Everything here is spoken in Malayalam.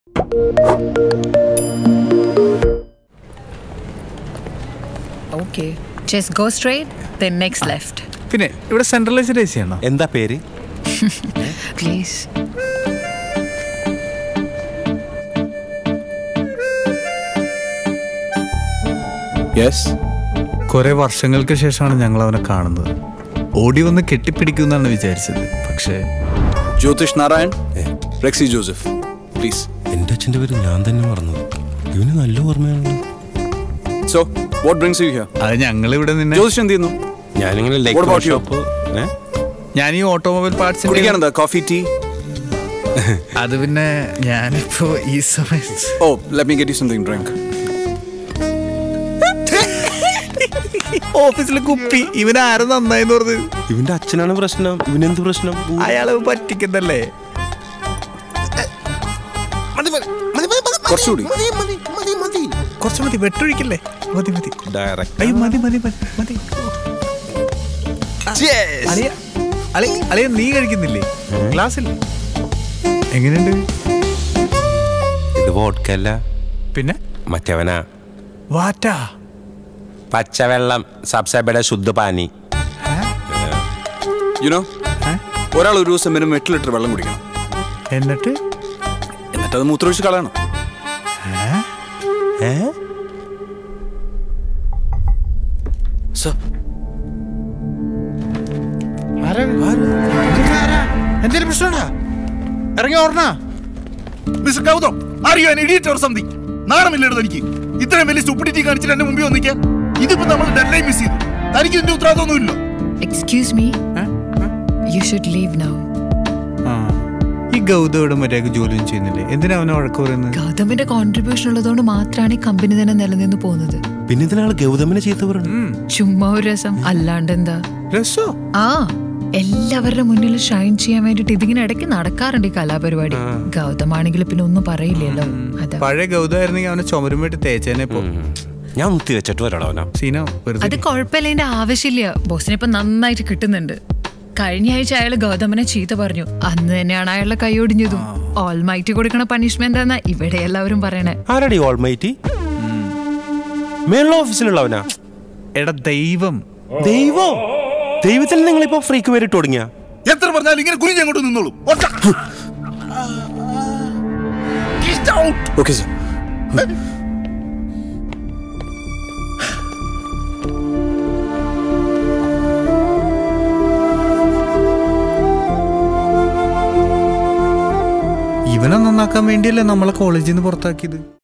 Okay. Just go straight, then next left. പിന്നെ ഇവിടെ സെൻട്രലൈസ്ഡ് എ സി ആണോ എന്താ പേര് Please. യെസ് കുറെ വർഷങ്ങൾക്ക് ശേഷമാണ് ഞങ്ങൾ അവനെ കാണുന്നത് ഓടി വന്ന് കെട്ടിപ്പിടിക്കുമെന്നാണ് വിചാരിച്ചത് പക്ഷേ ജ്യോതിഷ് നാരായൺ റെക്സി ജോസഫ് പ്ലീസ് എന്റെ അച്ഛന്റെ പേര് ഞാൻ തന്നെ മറന്നത് ഇവന് നല്ല ഓർമ്മയാണ് so what brings you here അത് ഞങ്ങൾ ഇവിടെ നിന്നെ ജ്യോതിഷ് എന്ത് ചെയ്യുന്നു ഞാനിങ്ങനെ What about you? ഷോപ്പ് ഞാൻ ഈ ഓട്ടോമൊബൈൽ പാർട്സ് കുടിക്കാൻ എന്താ കോഫി ടീ അത് പിന്നെ ഞാനിപ്പോ ഈ സമയത്ത് oh let me get you something drink ഓഫീസിൽ കുപ്പി ഇവൻ ആരും നന്നായിന്ന് പറഞ്ഞത് ഇവന്റെ അച്ഛനാണ് പ്രശ്നം ഇവനെന്ത് പ്രശ്നം അയാളെ പറ്റിക്കുന്നല്ലേ കുറച്ചുകൂടി കുറച്ച് മതി വെട്ടൊഴിക്കല്ലേ മതി മതി ഡയറക്റ്റ് അയ്യോ മതി മതി മതി മതി അളിയ അളി അളിയ നീ കഴിക്കുന്നില്ലേ ഗ്ലാസ്സില്ലേ എങ്ങനെയുണ്ട് ഇത് വോഡ്ക്കല്ല പിന്നെ മറ്റവനാ വാറ്റാ പച്ചവെള്ളം സബ്സബയുടെ ശുദ്ധ പാനി യുനോ ഒരാൾ ഒരു ദിവസം മിനിമം എട്ട് ലിറ്റർ വെള്ളം കുടിക്കണം എന്നിട്ട് എന്നിട്ട് അത് മൂത്രമൊഴിച്ച് കളയണം ഏ സർ എന്തെങ്കിലും പ്രശ്നമുണ്ടാ ഇറങ്ങി ഓർണ mister Gautham are you an idiot or something നാണമില്ലേടോ എനിക്ക് ഇത്രയും വലിയ സ്റ്റുപ്പിഡിറ്റി കാണിച്ചിട്ട് എന്റെ മുമ്പിൽ വന്നിക്കാൻ ഇതിപ്പോ നമ്മൾ ഡെഡ്ലൈൻ മിസ് ചെയ്തു തനിക്ക് ഇതിന്റെ ഉത്തരവാദിത്തമൊന്നുമില്ല Excuse me. You should leave now. ഈ ഗൗതം ഇവിടെ മര്യാദക്ക് ജോലിയും ചെയ്യുന്നില്ലേ എന്തിനാ അവനെ വഴക്ക് പറയുന്നത് ഗൗതമിന്റെ കോൺട്രിബ്യൂഷൻ ഉള്ളതുകൊണ്ട് മാത്രമാണ് ഈ കമ്പനി തന്നെ നിലനിന്ന് പോകുന്നത് പിന്നെ ഇതിനാൾ ഗൗതമനെ ചീത്ത പറഞ്ഞു ചുമ്മാ ഒരു രസം അല്ലാണ്ട് എന്താ രസോ ആ എല്ലാവരുടെ മുന്നിൽ ഷൈൻ ചെയ്യാൻ വേണ്ടിട്ട് ഇതിങ്ങനെ ഇടയ്ക്ക് നടക്കാറുണ്ട് ഈ കലാപരിപാടി ഗൗതമാണെങ്കിൽ പിന്നെ ഒന്നും പറയില്ലല്ലോ അതാ പഴയ ഗൗതമായിരുന്നെങ്കിൽ അവനെ ചുമരും വേണ്ടി തേച്ചേനെ ഇപ്പൊ ഞാൻ മുത്തി വെച്ചിട്ട് വരാടോ അവനാ അത് സീന വെറുതെ കുഴപ്പമില്ല അതിന്റെ ആവശ്യമില്ല ബോസിനെ ഇപ്പൊ നന്നായിട്ട് കിട്ടുന്നുണ്ട് കഴിഞ്ഞ ആഴ്ച അയാൾ ഗൗതമനെ ചീത്ത പറഞ്ഞു അന്ന് തന്നെയാണ് അയാളുടെ കൈ ഒടിഞ്ഞതും ഓൾമൈറ്റി കൊടുക്കണ പണിഷ്മെന്റ് എന്നാ ഇവിടെ എല്ലാവരും പറയണേ ആരാടി ഓൾമൈറ്റി മേളുള്ള ഓഫീസിലുള്ളവനാ എടാ ദൈവം ദൈവോ ദൈവത്തിൽ നിങ്ങളിപ്പോ ഫ്രീക്ക് പേരിട്ട് തുടങ്ങിയ എത്ര പറഞ്ഞാലും ഇങ്ങനെ കുനിഞ്ഞ് അങ്ങോട്ട് നിന്നോളൂ ഒറ്റ. Get out. ഓക്കെ സർ ഇവനെ നന്നാക്കാൻ വേണ്ടിയല്ലേ നമ്മളെ കോളേജിൽ നിന്ന് പുറത്താക്കിയത്